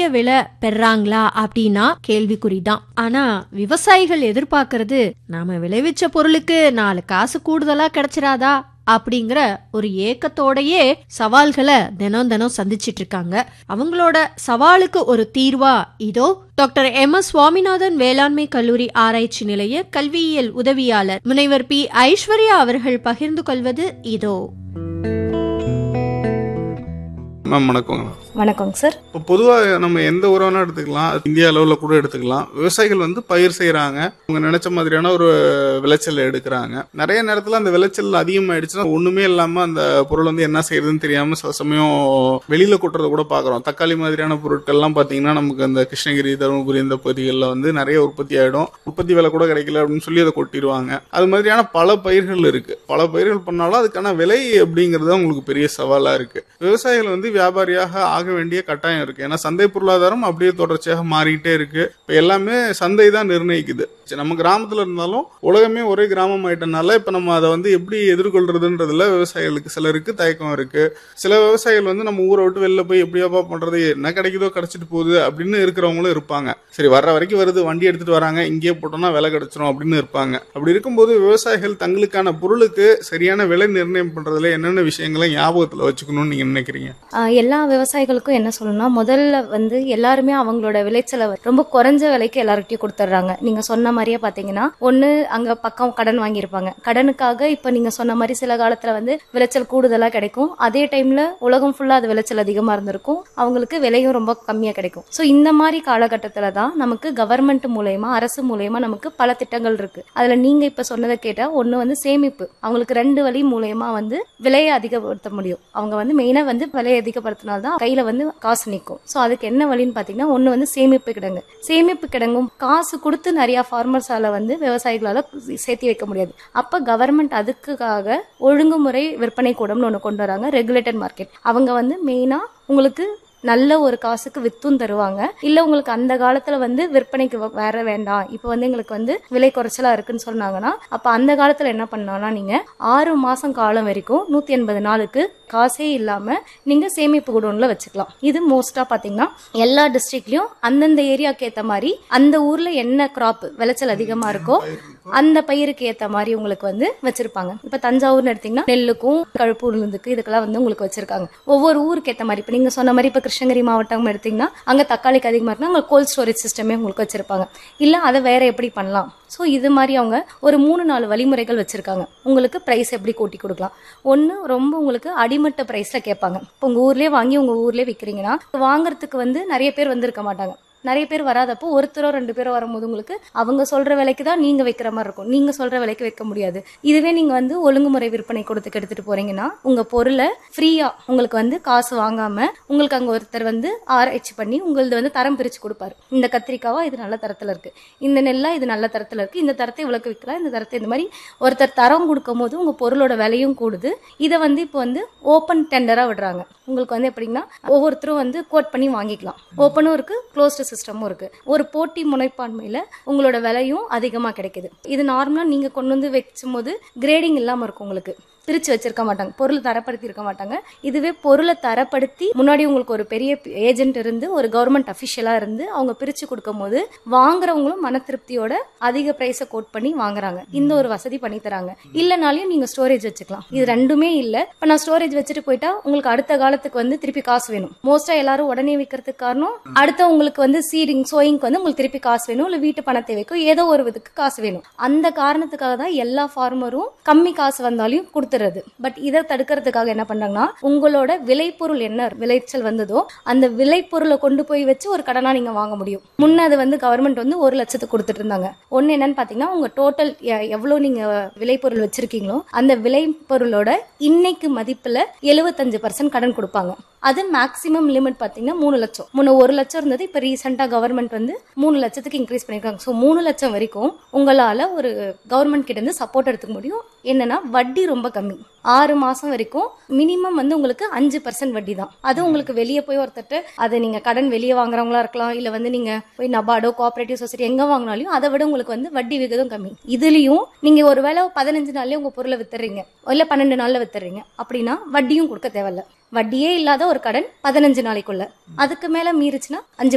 விலை பெறாங்களா அப்படின்னா கேள்விக்குறிதான் ஆனா விவசாயிகள் எதிர்பார்க்கறது நாம விளைவிச்ச பொருளுக்கு நாலு காசு கூடுதலா கிடைச்சிராதா அப்படிங்கிற ஒரு ஏக்கத்தோடயே சவால்களை தினம் தினம் சந்திச்சிட்டு இருக்காங்க அவங்களோட சவாலுக்கு ஒரு தீர்வா இதோ டாக்டர் எம் எஸ் சுவாமிநாதன் வேளாண்மை கல்லூரி ஆராய்ச்சி நிலைய கல்வியியல் உதவியாளர் முனைவர் பி ஐஸ்வர்யா அவர்கள் பகிர்ந்து கொள்வது இதோ மேம் வணக்கங்க வணக்கங்க சார் இப்போ பொதுவாக நம்ம எந்த உறவுனா எடுத்துக்கலாம் இந்திய அளவில் கூட எடுத்துக்கலாம் விவசாயிகள் வந்து பயிர் செய்கிறாங்க அவங்க நினைச்ச மாதிரியான ஒரு விளைச்சல் எடுக்கிறாங்க நிறைய நேரத்தில் அந்த விளைச்சல் அதிகமாயிடுச்சுன்னா ஒன்றுமே இல்லாமல் அந்த பொருள் வந்து என்ன செய்யறதுன்னு தெரியாமல் சில சமயம் வெளியில் கொட்டுறத கூட பார்க்குறோம் தக்காளி மாதிரியான பொருட்கள்லாம் பார்த்தீங்கன்னா நமக்கு அந்த கிருஷ்ணகிரி தருமபுரி இந்த பகுதிகளில் வந்து நிறைய உற்பத்தி ஆகிடும் உற்பத்தி விலை கூட கிடைக்கல அப்படின்னு சொல்லி அதை கொட்டிடுவாங்க அது மாதிரியான பல பயிர்கள் இருக்கு பல பயிர்கள் பண்ணாலும் அதுக்கான விலை அப்படிங்கிறது தான் உங்களுக்கு பெரிய சவாலா இருக்கு விவசாயிகள் வந்து வியாபாரியாக ஆக வேண்டிய கட்டாயம் இருக்கு ஏன்னா சந்தை பொருளாதாரம் அப்படியே தொடர்ச்சியாக மாறிக்கிட்டே இருக்கு இப்ப எல்லாமே சந்தை தான் நிர்ணயிக்குது சரி, நம்ம கிராமத்துல இருந்தாலும் உலகமே ஒரே கிராமம் ஆயிட்டனால இப்ப நம்ம அதை வந்து எப்படி எதிர்கொள்றதுன்றதுல விவசாயிகளுக்கு சிலருக்கு தயக்கம் இருக்கு சில விவசாயிகள் வந்து நம்ம ஊரை விட்டு வெளில போய் எப்படியாப்பா பண்றது என்ன கிடைக்குதோ கிடைச்சிட்டு போகுது அப்படின்னு இருக்கிறவங்களும் இருப்பாங்க சரி வர்ற வரைக்கும் வருது வண்டி எடுத்துட்டு வராங்க இங்கேயே போட்டோம்னா விலை கிடைச்சிரும் அப்படின்னு இருப்பாங்க அப்படி இருக்கும்போது விவசாயிகள் தங்களுக்கான பொருளுக்கு சரியான விலை நிர்ணயம் பண்றதுல என்னென்ன விஷயங்களை ஞாபகத்துல வச்சுக்கணும்னு நீங்க நினைக்கிறீங்க ஆஹ் எல்லா விவசாயிகளுக்கும் என்ன சொல்லணும்னா முதல்ல வந்து எல்லாருமே அவங்களோட விளைச்சலை ரொம்ப குறைஞ்ச விலைக்கு எல்லார்கிட்டயும் கொடுத்துட்றாங்க நீங்க சொன்ன மாதிரியே பாத்தீங்கன்னா ஒண்ணு அங்க பக்கம் கடன் வாங்கியிருப்பாங்க கடனுக்காக இப்ப நீங்க சொன்ன மாதிரி சில காலத்துல வந்து விளைச்சல் கூடுதலா கிடைக்கும் அதே டைம்ல உலகம் ஃபுல்லா அது விளைச்சல் அதிகமா இருந்திருக்கும் அவங்களுக்கு விலையும் ரொம்ப கம்மியா கிடைக்கும் சோ இந்த மாதிரி காலகட்டத்துல தான் நமக்கு கவர்மெண்ட் மூலயமா அரசு மூலயமா நமக்கு பல திட்டங்கள் இருக்கு அதுல நீங்க இப்ப சொன்னதை கேட்டா ஒண்ணு வந்து சேமிப்பு அவங்களுக்கு ரெண்டு வழி மூலயமா வந்து விலையை அதிகப்படுத்த முடியும் அவங்க வந்து மெயினா வந்து விலையை அதிகப்படுத்தினால்தான் கையில வந்து காசு நிற்கும் ஸோ அதுக்கு என்ன வழின்னு பாத்தீங்கன்னா ஒண்ணு வந்து சேமிப்பு கிடங்கு சேமிப்பு கிடங்கும் காசு கொடுத்து நிறைய ஃபார்மர்ஸால வந்து விவசாயிகளால சேர்த்து வைக்க முடியாது அப்ப கவர்மெண்ட் அதுக்காக ஒழுங்குமுறை விற்பனை கூடம்னு ஒண்ணு கொண்டு வராங்க ரெகுலேட்டட் மார்க்கெட் அவங்க வந்து மெயினா உங்களுக்கு நல்ல ஒரு காசுக்கு வித்தும் தருவாங்க இல்ல உங்களுக்கு அந்த காலத்துல வந்து விற்பனைக்கு வ- வேற வேண்டாம் இப்போ வந்து எங்களுக்கு வந்து விலை குறைச்சலா இருக்குன்னு சொன்னாங்கன்னா அப்ப அந்த காலத்துல என்ன பண்ணலாம்னா நீங்க ஆறு மாசம் காலம் வரைக்கும் நூத்தி எண்பது நாளுக்கு காசே இல்லாம நீங்க சேமிப்பு குடோன்ல வச்சுக்கலாம் இது மோஸ்டா பாத்தீங்கன்னா எல்லா டிஸ்ட்ரிக்ட்லயும் அந்தந்த ஏரியாக்கு ஏத்த மாதிரி அந்த ஊர்ல என்ன கிராப் விளைச்சல் அதிகமா இருக்கோ அந்த பயிருக்கு ஏத்த மாதிரி உங்களுக்கு வந்து வச்சிருப்பாங்க இப்ப தஞ்சாவூர்னு எடுத்தீங்கன்னா நெல்லுக்கும் கழுப்பு உளுந்துக்கு இதுக்கெல்லாம் வந்து உங்களுக்கு வச்சிருக்காங்க ஒவ்வொரு ஊருக்கு ஏத்த மாதிரி இப்ப நீங்க சொன்ன மாதிரி இப்ப கிருஷ்ணகிரி மாவட்டம் எடுத்தீங்கன்னா அங்க தக்காளிக்கு அதிகமா இருக்குன்னா அங்க கோல்ட் ஸ்டோரேஜ் சிஸ்டமே உங்களுக்கு வச்சிருப்பாங்க இல்ல அதை வேற எப்படி பண்ணலாம் ஸோ இது மாதிரி அவங்க ஒரு மூணு நாலு வழிமுறைகள் வச்சிருக்காங்க உங்களுக்கு பிரைஸ் எப்படி கூட்டி கொடுக்கலாம் ஒன்று ரொம்ப உங்களுக்கு அடிமட்ட பிரைஸ்ல கேட்பாங்க இப்போ உங்க ஊர்லயே வாங்கி உங்க ஊர்லயே விற்கிறீங்கன்னா வாங்குறதுக்கு வந்து நிறைய பேர் வந்திருக்க மாட்டாங்க நிறைய பேர் வராதப்போ ஒருத்தரோ ரெண்டு பேரோ வரும்போது உங்களுக்கு அவங்க சொல்ற விலைக்கு தான் நீங்க வைக்கிற மாதிரி இருக்கும் நீங்க சொல்ற விலைக்கு வைக்க முடியாது இதுவே நீங்க வந்து ஒழுங்குமுறை விற்பனை கொடுத்துக்கு எடுத்துட்டு போறீங்கன்னா உங்க பொருளை ஃப்ரீயா உங்களுக்கு வந்து காசு வாங்காம உங்களுக்கு அங்க ஒருத்தர் வந்து ஆராய்ச்சி பண்ணி உங்களது வந்து தரம் பிரிச்சு கொடுப்பாரு இந்த கத்திரிக்காவா இது நல்ல தரத்துல இருக்கு இந்த நெல்லா இது நல்ல தரத்துல இருக்கு இந்த தரத்தை இவ்வளவுக்கு விற்கலாம் இந்த தரத்தை இந்த மாதிரி ஒருத்தர் தரம் கொடுக்கும் போது உங்க பொருளோட விலையும் கூடுது இதை வந்து இப்போ வந்து ஓப்பன் டெண்டரா விடுறாங்க உங்களுக்கு வந்து எப்படின்னா ஒவ்வொருத்தரும் வந்து கோட் பண்ணி வாங்கிக்கலாம் ஓப்பனும் இருக்கு க்ளோஸ்டு சிஸ்டமும் இருக்கு ஒரு போட்டி முனைப்பான்மையில உங்களோட விலையும் அதிகமா கிடைக்குது இது நார்மலா நீங்க கொண்டு வந்து வச்சும் போது கிரேடிங் இல்லாம இருக்கும் உங்களுக்கு பிரிச்சு வச்சிருக்க மாட்டாங்க பொருள் தரப்படுத்தி இருக்க மாட்டாங்க இதுவே பொருளை தரப்படுத்தி முன்னாடி உங்களுக்கு ஒரு பெரிய ஏஜென்ட் இருந்து ஒரு கவர்மெண்ட் அஃபிஷியலா இருந்து அவங்க பிரிச்சு கொடுக்கும் போது வாங்குறவங்களும் மன திருப்தியோட அதிக பிரைஸை கோட் பண்ணி வாங்குறாங்க இந்த ஒரு வசதி பண்ணி தராங்க இல்லனாலையும் நீங்க ஸ்டோரேஜ் வச்சுக்கலாம் இது ரெண்டுமே இல்ல இப்ப நான் ஸ்டோரேஜ் வச்சுட்டு போயிட்டா உங்களுக்கு அடுத்த காலத்துக்கு வந்து திருப்பி காசு வேணும் மோஸ்டா எல்லாரும் உடனே விற்கிறதுக்கு காரணம் அடுத்த உங்களுக்கு வந்து சீடிங் சோயிங்க்கு வந்து உங்களுக்கு திருப்பி காசு வேணும் இல்ல வீட்டு பண தேவைக்கோ ஏதோ ஒரு இதுக்கு காசு வேணும் அந்த காரணத்துக்காக தான் எல்லா ஃபார்மரும் கம்மி காசு வந்தாலையும் கொடுத்துறது பட் இதை தடுக்கிறதுக்காக என்ன பண்றாங்கன்னா உங்களோட விளைபொருள் என்ன விளைச்சல் வந்ததோ அந்த விளைபொருளை கொண்டு போய் வச்சு ஒரு கடனா நீங்க வாங்க முடியும் முன்ன அது வந்து கவர்மெண்ட் வந்து ஒரு லட்சத்துக்கு கொடுத்துட்டு இருந்தாங்க ஒன்னு என்னன்னு பாத்தீங்கன்னா உங்க டோட்டல் எவ்வளவு நீங்க விளைபொருள் வச்சிருக்கீங்களோ அந்த விளைபொருளோட இன்னைக்கு மதிப்புல எழுபத்தஞ்சு பர்சன்ட் கடன் கொடுப்பாங்க அது மேக்ஸிமம் லிமிட் பாத்தீங்கன்னா மூணு லட்சம் முன்ன ஒரு லட்சம் இருந்தது இப்ப ரீசெண்டா கவர்மெண்ட் வந்து மூணு லட்சத்துக்கு இன்க்ரீஸ் பண்ணிருக்காங்க ஸோ மூணு லட்சம் வரைக்கும் உங்களால ஒரு கவர்மெண்ட் கிட்ட இருந்து சப்போர்ட் எடுத்துக்க முடியும் என்னன்னா வட்டி ரொம்ப கம்மி ஆறு மாசம் வரைக்கும் மினிமம் வந்து உங்களுக்கு அஞ்சு பர்சன்ட் வட்டி தான் அது உங்களுக்கு வெளியே போய் ஒருத்தட்டு அதை நீங்க கடன் வெளியே வாங்குறவங்களா இருக்கலாம் இல்ல வந்து நீங்க போய் நபார்டோ கோஆபரேட்டிவ் சொசைட்டி எங்க வாங்கினாலும் அதை விட உங்களுக்கு வந்து வட்டி விகிதம் கம்மி இதுலயும் நீங்க ஒரு வேளை பதினஞ்சு நாள்லயே உங்க பொருளை வித்துறீங்க இல்ல பன்னெண்டு நாள்ல வித்துறீங்க அப்படின்னா வட்டியும் கொடுக்க தேவையில்ல வட்டியே இல்லாத ஒரு கடன் பதினஞ்சு நாளைக்குள்ள அதுக்கு மேல மீறிச்சுன்னா அஞ்சு